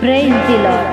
Praise the Lord.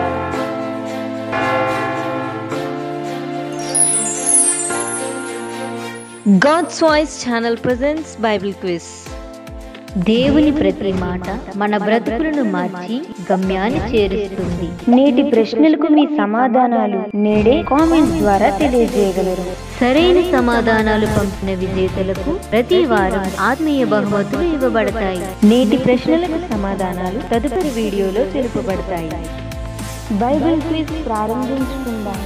God's Voice channel presents Bible Quiz. దేవుని ప్రతి మాట మన బ్రతుకులను మార్చి గమ్యాన్ని చేరుస్తుంది నేటి ప్రశ్నలకు మీ సమాధానాలు నేడే కామెంట్స్ ద్వారా తెలియజేయగలరు సరైన సమాధానాలు పంపిన విజేతలకు ప్రతి వారం ఆత్మీయ బహుమతులు ఇవ్వబడతాయి నేటి ప్రశ్నలకు సమాధానాలు తదుపరి వీడియోలో తెలుపబడతాయి బైబిల్ క్విజ్ ప్రారంభించుకుందాం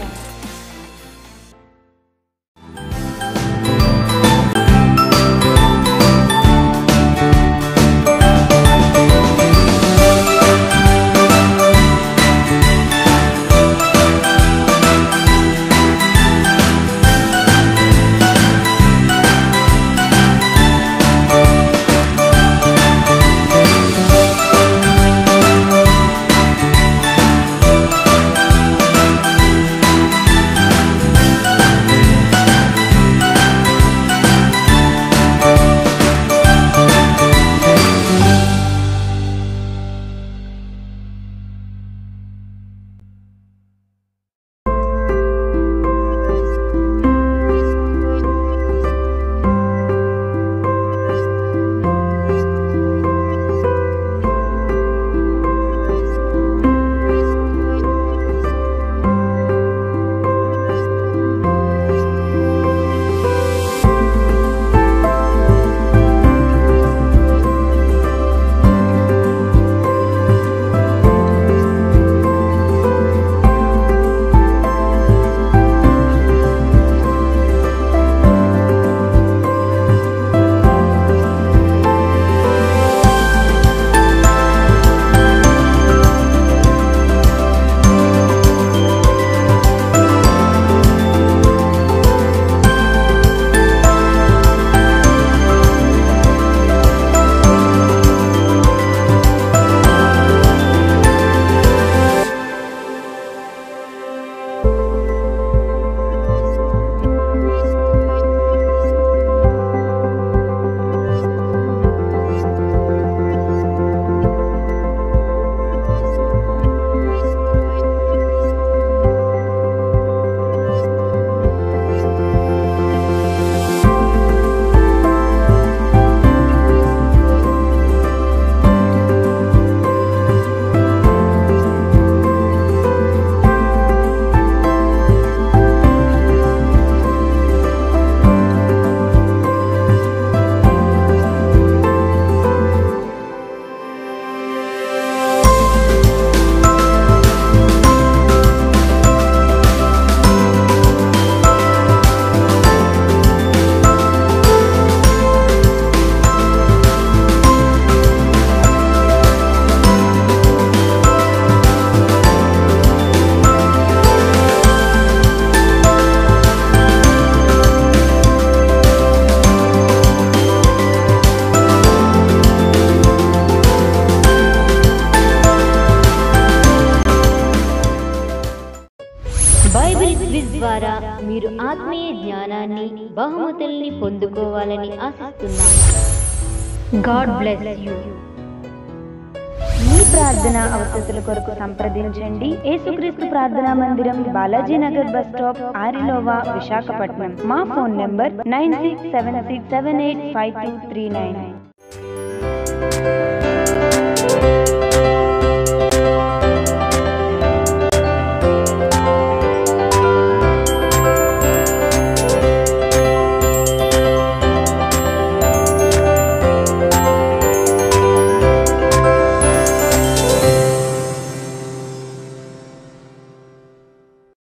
బైబిల్ క్విజ్ ద్వారా మీరు ఆత్మీయ జ్ఞానాన్ని బహుమతుల్ని పొందుకోవాలని ఆశిస్తున్నాం గాడ్ బ్లెస్ యూ మీ ప్రార్థన అవసరతల కొరకు సంప్రదించండి యేసుక్రీస్తు ప్రార్థనా మందిరం బాలాజీ నగర్ బస్ స్టాప్ ఆరిలోవా విశాఖపట్నం మా phone number nine six seven six seven eight five two three nine